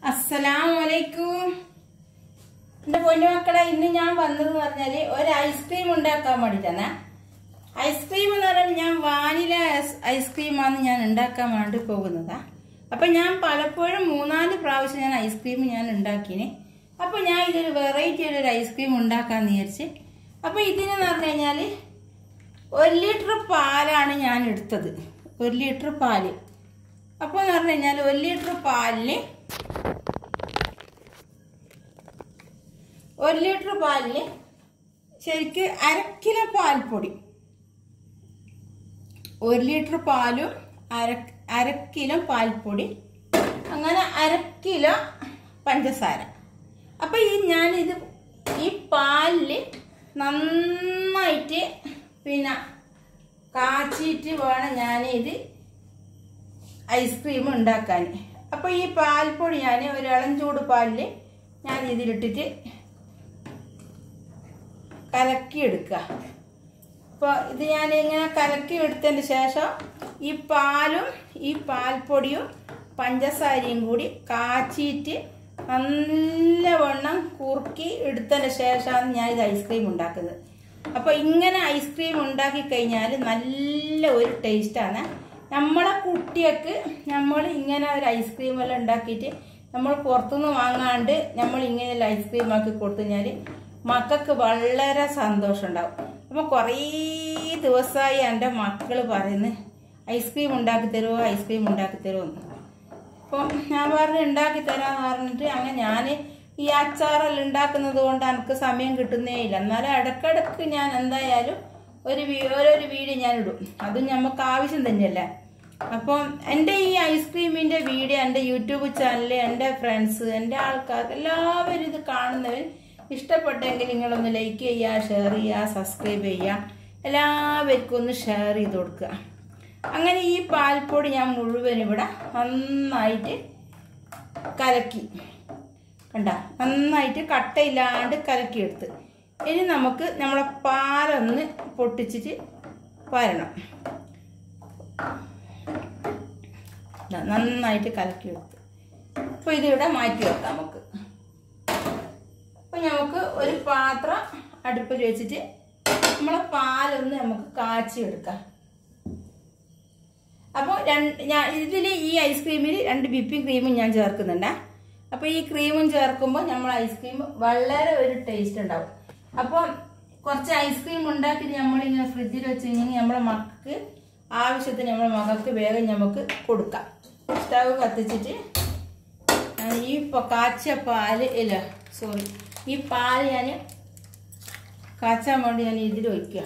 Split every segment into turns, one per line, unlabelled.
അസ്സലാമലൈക്കും എന്റെ പൊന്നു മക്കളെ ഇന്ന് ഞാൻ വന്നതെന്ന് പറഞ്ഞാല് ഒരു ഐസ്ക്രീം ഉണ്ടാക്കാൻ വേണ്ടിട്ടാണ് ഐസ്ക്രീം എന്ന് പറയുമ്പോൾ ഞാൻ വാനില ഐസ്ക്രീമാണ് ഞാൻ ഉണ്ടാക്കാൻ വേണ്ടി പോകുന്നതാ അപ്പൊ ഞാൻ പലപ്പോഴും മൂന്നാല് പ്രാവശ്യം ഞാൻ ഐസ്ക്രീം ഞാൻ ഉണ്ടാക്കിന് അപ്പൊ ഞാൻ ഇതൊരു വെറൈറ്റി ഒരു ഐസ്ക്രീം ഉണ്ടാക്കാന്ന് വിചാരിച്ച് അപ്പൊ ഇതിനെന്ന് പറഞ്ഞു കഴിഞ്ഞാല് ഒരു ലിറ്റർ പാലാണ് ഞാൻ എടുത്തത് ഒരു ലിറ്റർ പാല് അപ്പോൾ എന്ന് പറഞ്ഞു കഴിഞ്ഞാൽ ഒരു ലിറ്റർ പാലിന് ഒരു ലിറ്റർ പാലിന് ശരിക്ക് അര കിലോ പാൽപ്പൊടി ഒരു ലിറ്റർ പാലും അര അര കിലോ പാൽപ്പൊടി അങ്ങനെ അര കിലോ പഞ്ചസാര അപ്പം ഈ ഞാനിത് ഈ പാലിൽ നന്നായിട്ട് പിന്നെ കാച്ചിട്ട് വേണം ഞാനിത് ഐസ്ക്രീം ഉണ്ടാക്കാൻ അപ്പോൾ ഈ പാൽപ്പൊടി ഞാൻ ഒരു ഇളം ചൂട് പാലിൽ ഞാൻ ഇതിലിട്ടിട്ട് കലക്കി എടുക്കുക അപ്പോൾ ഇത് ഞാൻ ഇങ്ങനെ കലക്കി എടുത്തതിന് ശേഷം ഈ പാലും ഈ പാൽപ്പൊടിയും പഞ്ചസാരയും കൂടി കാച്ചിയിട്ട് നല്ലവണ്ണം കുറുക്കി എടുത്തതിന് ശേഷമാണ് ഞാൻ ഇത് ഐസ്ക്രീം ഉണ്ടാക്കുന്നത് അപ്പോൾ ഇങ്ങനെ ഐസ്ക്രീം ഉണ്ടാക്കി കഴിഞ്ഞാൽ നല്ല ഒരു ടേസ്റ്റാണ് നമ്മളെ കുട്ടികൾക്ക് നമ്മൾ ഇങ്ങനെ ഒരു ഐസ്ക്രീം എല്ലാം ഉണ്ടാക്കിയിട്ട് നമ്മൾ പുറത്തുനിന്ന് വാങ്ങാണ്ട് നമ്മൾ ഇങ്ങനെ ഐസ്ക്രീം ആക്കി കൊടുത്തു കഴിഞ്ഞാൽ മക്കൾക്ക് വളരെ സന്തോഷം ഉണ്ടാവും അപ്പോൾ കുറേ ദിവസമായി എൻ്റെ മക്കൾ പറയുന്നത് ഐസ്ക്രീം ഉണ്ടാക്കി തരുമോ ഐസ്ക്രീം ഉണ്ടാക്കി തരുമോ എന്ന് അപ്പം ഞാൻ പറഞ്ഞു ഉണ്ടാക്കി തരാമെന്ന് പറഞ്ഞിട്ട് അങ്ങനെ ഞാൻ ഈ അച്ചാറെല്ലാം ഉണ്ടാക്കുന്നത് കൊണ്ട് എനിക്ക് സമയം കിട്ടുന്നേ ഇല്ല എന്നാലും ഇടക്കിടക്ക് ഞാൻ എന്തായാലും ഒരു വീ- ഓരോരു വീഡിയോ ഞാൻ ഇടും അതും നമുക്ക് ആവശ്യം തന്നെയല്ലേ അപ്പം എൻ്റെ ഈ ഐസ്ക്രീമിൻ്റെ വീഡിയോ എൻ്റെ യൂട്യൂബ് ചാനൽ എൻ്റെ ഫ്രണ്ട്സ് എൻ്റെ ആൾക്കാർ എല്ലാവരും ഇത് കാണുന്നവർ ഇഷ്ടപ്പെട്ടെങ്കിൽ നിങ്ങളൊന്ന് ലൈക്ക് ചെയ്യുക ഷെയർ ചെയ്യുക സബ്സ്ക്രൈബ് ചെയ്യുക എല്ലാവർക്കും ഒന്ന് ഷെയർ ചെയ്ത് കൊടുക്കുക അങ്ങനെ ഈ പാൽപ്പൊടി ഞാൻ മുഴുവൻ ഇവിടെ നന്നായിട്ട് കലക്കി കണ്ട നന്നായിട്ട് കട്ടയില്ലാണ്ട് കലക്കിയെടുത്ത് ഇനി നമുക്ക് നമ്മളെ പാലൊന്ന് പൊട്ടിച്ചിട്ട് വരണം ദാ നന്നായിട്ട് കലക്കിയെടുത്ത് അപ്പോൾ ഇതിവിടെ മാറ്റി വെക്കാം നമുക്ക് അപ്പോൾ നമുക്ക് ഒരു പാത്രം അടുപ്പിൽ വെച്ചിട്ട് നമ്മളെ പാലൊന്ന് നമുക്ക് കാച്ചിയെടുക്കാം അപ്പോൾ രണ്ട് ഞാൻ ഇതിൽ ഈ ഐസ്ക്രീമിൽ രണ്ട് വിപ്പിംഗ് ക്രീമും ഞാൻ ചേർക്കുന്നുണ്ട് അപ്പോൾ ഈ ക്രീമും ചേർക്കുമ്പോൾ നമ്മൾ ഐസ്ക്രീം വളരെ ഒരു ടേസ്റ്റ് ഉണ്ടാവും അപ്പോൾ കുറച്ച് ഐസ്ക്രീം ഉണ്ടാക്കിയിട്ട് നമ്മളിങ്ങനെ ഫ്രിഡ്ജിൽ വെച്ച് കഴിഞ്ഞാൽ നമ്മളെ മക്കൾക്ക് ആവശ്യത്തിന് നമ്മളെ മകൾക്ക് വേഗം നമുക്ക് കൊടുക്കാം സ്റ്റവ് കത്തിച്ചിട്ട് ഞാൻ ഈ പ- കാച്ചിയ പാല് ഇല്ല സോറി ഈ പാല് ഞാൻ കാച്ചാൻ വേണ്ടി ഞാൻ ഇതിൽ ഒഴിക്കുക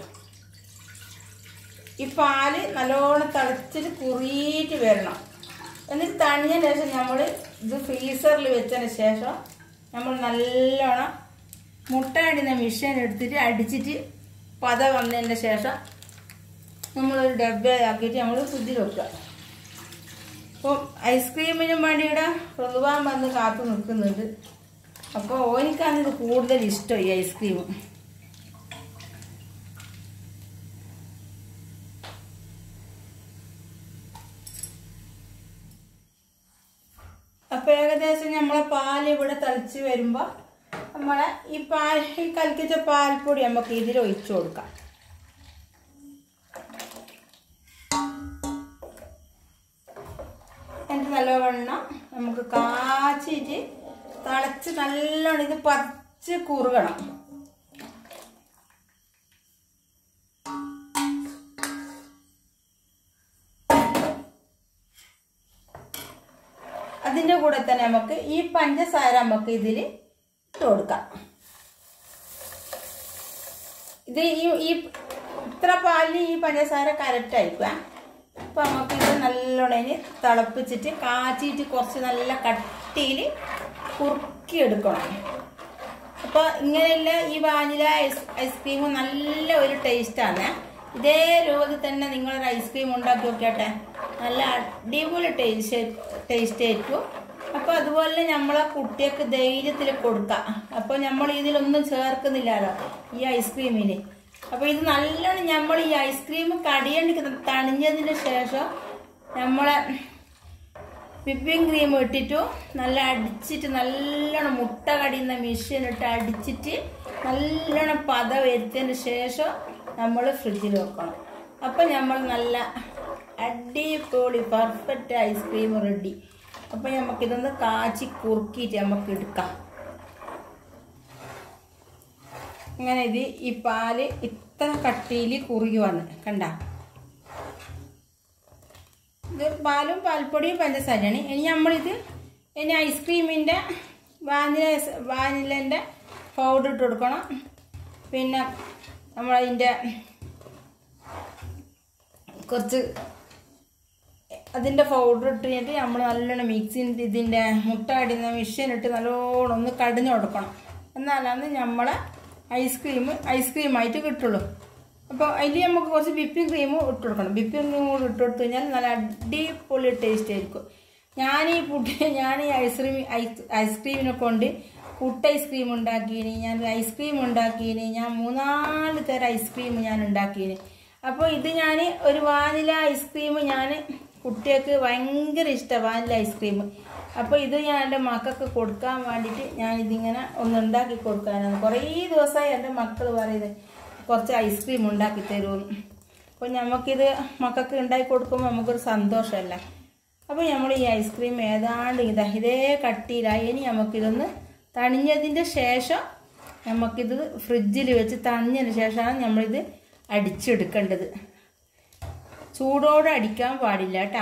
ഈ പാല് നല്ലോണം തിളച്ചിട്ട് കുറിയിട്ട് വരണം എന്നിട്ട് തണിഞ്ഞതിന് ശേഷം നമ്മൾ ഇത് ഫ്രീസറിൽ വെച്ചതിന് ശേഷം നമ്മൾ നല്ലോണം മുട്ട അടിക്കുന്ന മിഷൻ എടുത്തിട്ട് അടിച്ചിട്ട് പത വന്നതിന് ശേഷം നമ്മളൊരു ഡബ്ബയാക്കിയിട്ട് നമ്മൾ ഫ്രിഡ്ജിൽ വെക്കുക അപ്പോൾ ഐസ്ക്രീമിനും വേണ്ടിയുടെ ഋതുവാൻ വന്ന് കാത്തു നിൽക്കുന്നുണ്ട് അപ്പോൾ ഓനിക്കാണ് ഇത് കൂടുതൽ ഇഷ്ടം ഈ ഐസ്ക്രീം അപ്പൊ ഏകദേശം നമ്മളെ പാല് ഇവിടെ തളിച്ച് വരുമ്പോ നമ്മളെ ഈ പാൽ ഈ കലക്കിച്ച പാൽപ്പൊടി നമുക്ക് ഇതിൽ ഒഴിച്ചു കൊടുക്കാം എന്നിട്ട് നല്ലവണ്ണം നമുക്ക് കാച്ചിട്ട് തിളച്ച് നല്ലോണം ഇത് പറിച്ച് കുറുകണം അതിൻ്റെ കൂടെ തന്നെ നമുക്ക് ഈ പഞ്ചസാര നമുക്ക് ഇതിൽ ഇട്ട് കൊടുക്കാം ഇത് ഈ ഈ ഇത്ര പാലിന് ഈ പഞ്ചസാര കറക്റ്റ് ആയിരിക്കുക അപ്പോൾ നമുക്ക് ഇത് നല്ലോണം ഇനി തിളപ്പിച്ചിട്ട് കാച്ചിട്ട് കുറച്ച് നല്ല കട്ടിയിൽ കുറുക്കി എടുക്കണം അപ്പോൾ ഇങ്ങനെയുള്ള ഈ വാനില ഐസ് ഐസ്ക്രീം നല്ല ഒരു ടേസ്റ്റാണ് ഇതേ രൂപത്തിൽ തന്നെ നിങ്ങളൊരു ഐസ്ക്രീം ഉണ്ടാക്കി നോക്കിയാട്ടെ നല്ല അടിപൊളി ടേസ്റ്റ് ടേസ്റ്റ് ആയിരിക്കും അപ്പോൾ അതുപോലെ നമ്മളെ കുട്ടികൾക്ക് ധൈര്യത്തിൽ കൊടുക്കാം അപ്പോൾ നമ്മൾ ഇതിലൊന്നും ചേർക്കുന്നില്ലല്ലോ ഈ ഐസ്ക്രീമിൽ അപ്പോൾ ഇത് നല്ലോണം നമ്മൾ ഈ ഐസ്ക്രീം കടിയണ്ടി തണിഞ്ഞതിന് ശേഷം നമ്മളെ വിപ്പിംഗ് ക്രീം ഇട്ടിട്ടു നല്ല അടിച്ചിട്ട് നല്ലോണം മുട്ട കടിയുന്ന മെഷീൻ ഇട്ട് അടിച്ചിട്ട് നല്ലോണം പത വരുത്തിയതിന് ശേഷം നമ്മൾ ഫ്രിഡ്ജിൽ വെക്കണം അപ്പം നമ്മൾ നല്ല അടിപൊളി പെർഫെക്റ്റ് ഐസ്ക്രീം റെഡി അപ്പം നമുക്കിതൊന്ന് കാച്ചി കുറുക്കിയിട്ട് നമുക്ക് എടുക്കാം അങ്ങനെ ഇത് ഈ പാല് ഇത്ര കട്ടിയിൽ കുറുകി വന്ന് കണ്ട ഇത് പാലും പാൽപ്പൊടിയും പഞ്ചസാരയാണ് ഇനി നമ്മളിത് ഇനി ഐസ്ക്രീമിൻ്റെ വാനില വാനിലൻ്റെ പൗഡർ ഇട്ട് കൊടുക്കണം പിന്നെ നമ്മളതിൻ്റെ കുറച്ച് അതിൻ്റെ പൗഡർ ഇട്ട് കഴിഞ്ഞിട്ട് നമ്മൾ നല്ലോണം മിക്സിൻ ഇതിൻ്റെ മുട്ട അടിയുന്ന മെഷീൻ ഇട്ട് നല്ലോണം ഒന്ന് കടിഞ്ഞു കൊടുക്കണം എന്നാലാണ് നമ്മളെ ഐസ്ക്രീം ഐസ്ക്രീമായിട്ട് കിട്ടുള്ളൂ അപ്പോൾ അതിൽ നമുക്ക് കുറച്ച് വിപ്പിംഗ് ക്രീം ഇട്ട് കൊടുക്കണം വിപ്പിംഗ് ക്രീം കൂടി ഇട്ട് കൊടുത്തു കഴിഞ്ഞാൽ നല്ല അടിപൊളി ടേസ്റ്റ് ആയിരിക്കും ഞാൻ ഈ പുട്ട് ഞാൻ ഈ ഐസ്ക്രീം ഐസ് ഐസ്ക്രീമിനെ കൊണ്ട് പുട്ട് ഐസ്ക്രീം ഉണ്ടാക്കീനി ഞാൻ ഐസ്ക്രീം ഉണ്ടാക്കീനി ഞാൻ മൂന്നാല് തരം ഐസ്ക്രീം ഞാൻ ഉണ്ടാക്കീനി അപ്പോൾ ഇത് ഞാൻ ഒരു വാനില ഐസ്ക്രീം ഞാൻ കുട്ടികൾക്ക് ഭയങ്കര ഇഷ്ടമാണ് വാനില ഐസ്ക്രീം അപ്പോൾ ഇത് ഞാൻ എൻ്റെ മക്കൾക്ക് കൊടുക്കാൻ വേണ്ടിയിട്ട് ഞാൻ ഇതിങ്ങനെ ഒന്ന് ഉണ്ടാക്കി കൊടുക്കാനാണ് കുറേ ദിവസമായി എൻ്റെ മക്കൾ പറയുന്നത് കുറച്ച് ഐസ്ക്രീം ഉണ്ടാക്കി തരുമെന്ന് അപ്പോൾ നമുക്കിത് മക്കൾക്ക് ഉണ്ടാക്കി കൊടുക്കുമ്പോൾ നമുക്കൊരു സന്തോഷമല്ല അപ്പോൾ നമ്മൾ ഈ ഐസ്ക്രീം ഏതാണ്ട് ഇതാ ഇതേ കട്ടിയിലായി ഇനി നമുക്കിതൊന്ന് തണിഞ്ഞതിൻ്റെ ശേഷം നമുക്കിത് ഫ്രിഡ്ജിൽ വെച്ച് തണിഞ്ഞതിന് ശേഷമാണ് നമ്മളിത് അടിച്ചെടുക്കേണ്ടത് ചൂടോടെ അടിക്കാൻ പാടില്ല കേട്ടാ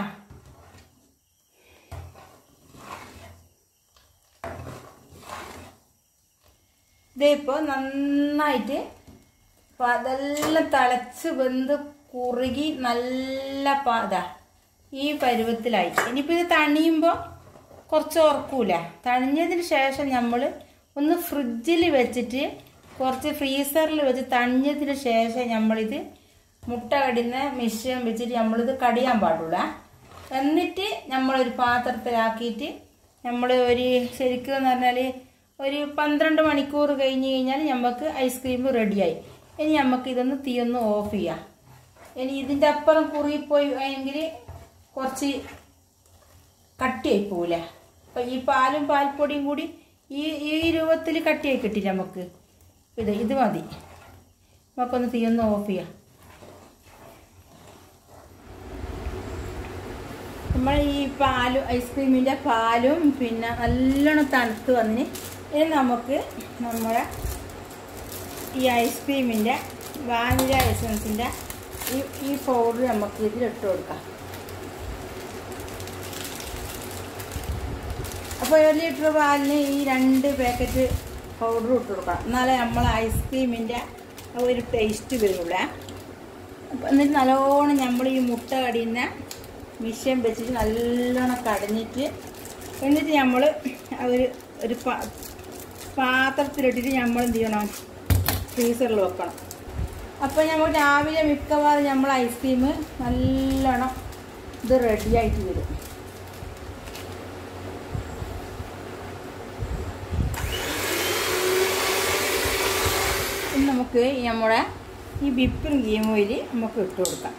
ഇതിപ്പോൾ നന്നായിട്ട് അപ്പോൾ അതെല്ലാം തിളച്ച് വെന്ത് കുറുകി നല്ല പാത ഈ പരുവത്തിലായി ഇനിയിപ്പോൾ ഇത് തണിയുമ്പോൾ കുറച്ച് ഉറക്കൂല തണിഞ്ഞതിന് ശേഷം നമ്മൾ ഒന്ന് ഫ്രിഡ്ജിൽ വെച്ചിട്ട് കുറച്ച് ഫ്രീസറിൽ വെച്ച് തണിഞ്ഞതിന് ശേഷം നമ്മളിത് മുട്ട കടിയുന്ന മിശ്രം വെച്ചിട്ട് നമ്മളിത് കടിയാൻ പാടുള്ള എന്നിട്ട് നമ്മളൊരു പാത്രത്തിലാക്കിയിട്ട് നമ്മൾ ഒരു ശരിക്കും എന്ന് പറഞ്ഞാൽ ഒരു പന്ത്രണ്ട് മണിക്കൂർ കഴിഞ്ഞ് കഴിഞ്ഞാൽ നമുക്ക് ഐസ്ക്രീം റെഡിയായി ഇനി നമുക്ക് ഇതൊന്ന് തീ ഒന്ന് ഓഫ് ചെയ്യാം ഇനി ഇതിൻ്റെ അപ്പുറം കുറുകിപ്പോയി എങ്കിൽ കുറച്ച് കട്ടിയായി പോവില്ല അപ്പം ഈ പാലും പാൽപ്പൊടിയും കൂടി ഈ ഈ രൂപത്തിൽ കട്ടിയായി കിട്ടില്ല നമുക്ക് ഇത് ഇത് മതി നമുക്കൊന്ന് തീ ഒന്ന് ഓഫ് ചെയ്യാം നമ്മൾ ഈ പാലും ഐസ്ക്രീമിൻ്റെ പാലും പിന്നെ നല്ലോണം തണുത്ത് വന്നിന് ഇനി നമുക്ക് നമ്മുടെ ഈ ഐസ്ക്രീമിൻ്റെ വാനില എസൻസിൻ്റെ ഈ ഈ പൗഡർ നമുക്ക് ഇതിലിട്ട് കൊടുക്കാം അപ്പോൾ ഒരു ലിറ്റർ പാലിന് ഈ രണ്ട് പാക്കറ്റ് പൗഡർ ഇട്ട് കൊടുക്കണം എന്നാലേ നമ്മൾ ഐസ്ക്രീമിൻ്റെ ഒരു ടേസ്റ്റ് വരുള്ളൂ അപ്പം എന്നിട്ട് നല്ലോണം നമ്മൾ ഈ മുട്ട കടിയുന്ന മിഷ്യൻ വെച്ചിട്ട് നല്ലോണം കടഞ്ഞിട്ട് എന്നിട്ട് നമ്മൾ ഒരു ഒരു പാ പാത്രത്തിലിട്ടിട്ട് നമ്മൾ എന്ത് ചെയ്യണം ഫ്രീസറിൽ വെക്കണം അപ്പോൾ നമ്മൾ രാവിലെ മിക്കവാറും നമ്മൾ ഐസ്ക്രീം നല്ലോണം ഇത് റെഡിയായിട്ട് വരും ഇനി നമുക്ക് ഈ നമ്മുടെ ഈ വിപ്പിംഗ് ക്രീം ഓയിൽ നമുക്ക് ഇട്ട് കൊടുക്കാം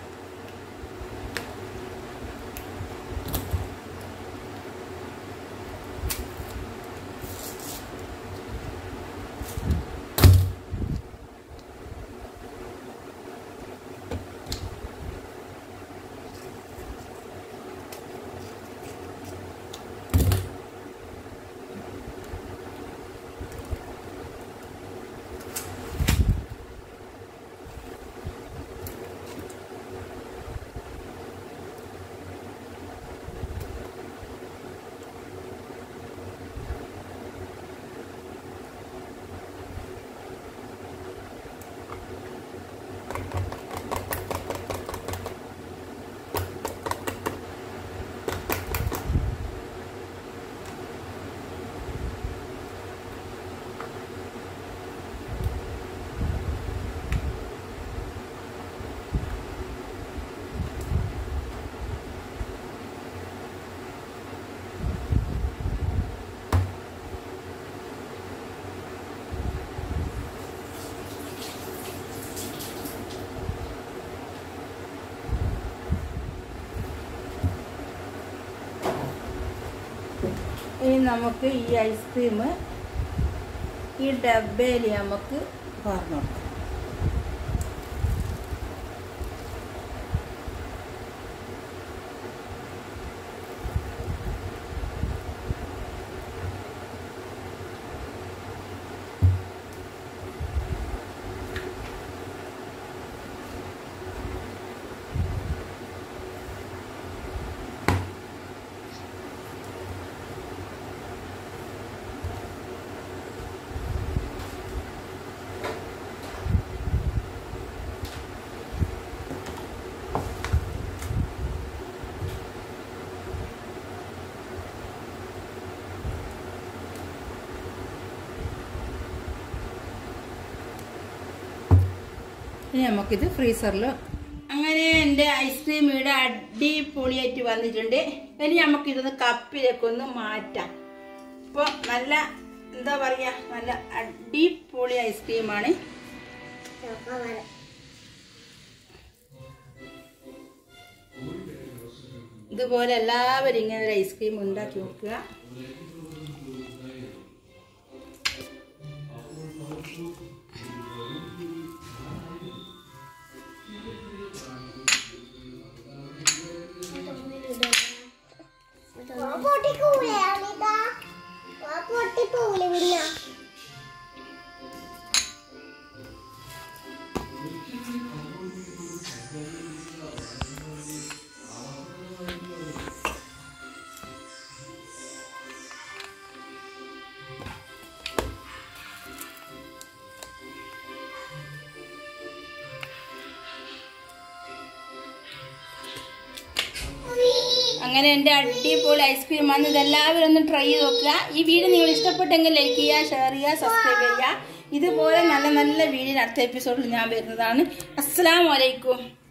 ഇനി നമുക്ക് ഈ ഐസ്ക്രീം ഈ ഡബയിൽ നമുക്ക് പറഞ്ഞു കൊടുക്കാം ഇനി നമുക്കിത് ഫ്രീസറിൽ അങ്ങനെ എൻ്റെ ഐസ്ക്രീം ഇവിടെ അടിപൊളിയായിട്ട് വന്നിട്ടുണ്ട് ഇനി നമുക്കിതൊന്ന് കപ്പിലേക്കൊന്ന് മാറ്റാം ഇപ്പോൾ നല്ല എന്താ പറയുക നല്ല അടിപൊളി ഐസ്ക്രീമാണ് ഇതുപോലെ എല്ലാവരും ഇങ്ങനെ ഒരു ഐസ്ക്രീം ഉണ്ടാക്കി നോക്കുക
പൊട്ടിക്കൂലെയാണിതാ പൊട്ടിപ്പോവില്ല പിന്നെ
അങ്ങനെ എൻ്റെ അടിപൊളി ഐസ്ക്രീം ആണ് ഇതെല്ലാവരും ഒന്ന് ട്രൈ ചെയ്ത് നോക്കുക ഈ വീഡിയോ നിങ്ങൾ ഇഷ്ടപ്പെട്ടെങ്കിൽ ലൈക്ക് ചെയ്യുക ഷെയർ ചെയ്യുക സബ്സ്ക്രൈബ് ചെയ്യുക ഇതുപോലെ നല്ല നല്ല വീഡിയോ അടുത്ത എപ്പിസോഡിൽ ഞാൻ വരുന്നതാണ് അസ്സലാമു അലൈക്കും